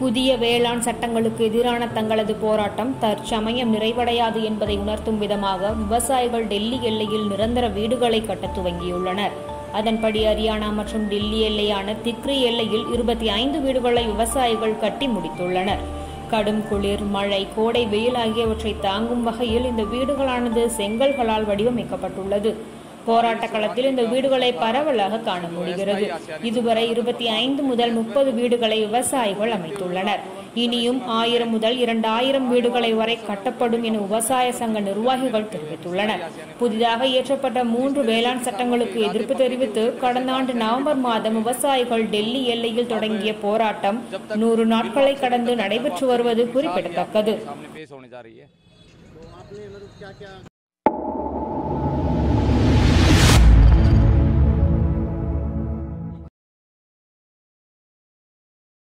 புதிய வேளாண் சட்டங்களுக்கு எதிரான தங்களது போராட்டம் தற்சமயம் நிறைவடையாது என்பதை உணர்த்தும் விதமாக விவசாயிகள் டெல்லி எல்லையில் நிரந்தர வீடுகளை கட்டத் துவங்கியுள்ளனர் அதன்படி ஹரியானா மற்றும் டெல்லி எல்லையான திக்ரி எல்லையில் இருபத்தி ஐந்து வீடுகளை விவசாயிகள் கட்டி முடித்துள்ளனர் கடும் குளிர் மழை கோடை வெயில் ஆகியவற்றை தாங்கும் வகையில் இந்த வீடுகளானது செங்கல்களால் வடிவமைக்கப்பட்டுள்ளது போராட்ட களத்தில் இந்த வீடுகளை பரவலாக காண முடிகிறது இதுவரை இருபத்தி ஐந்து முதல் முப்பது வீடுகளை விவசாயிகள் அமைத்துள்ளனர் இனியும் ஆயிரம் முதல் இரண்டாயிரம் வீடுகளை வரை கட்டப்படும் என விவசாய சங்க நிர்வாகிகள் தெரிவித்துள்ளனர் புதிதாக இயற்றப்பட்ட மூன்று வேளாண் சட்டங்களுக்கு எதிர்ப்பு தெரிவித்து கடந்த ஆண்டு நவம்பர் மாதம் விவசாயிகள் டெல்லி எல்லையில் தொடங்கிய போராட்டம் நூறு நாட்களை கடந்து நடைபெற்று வருவது குறிப்பிடத்தக்கது सामने पेश होने जा रही है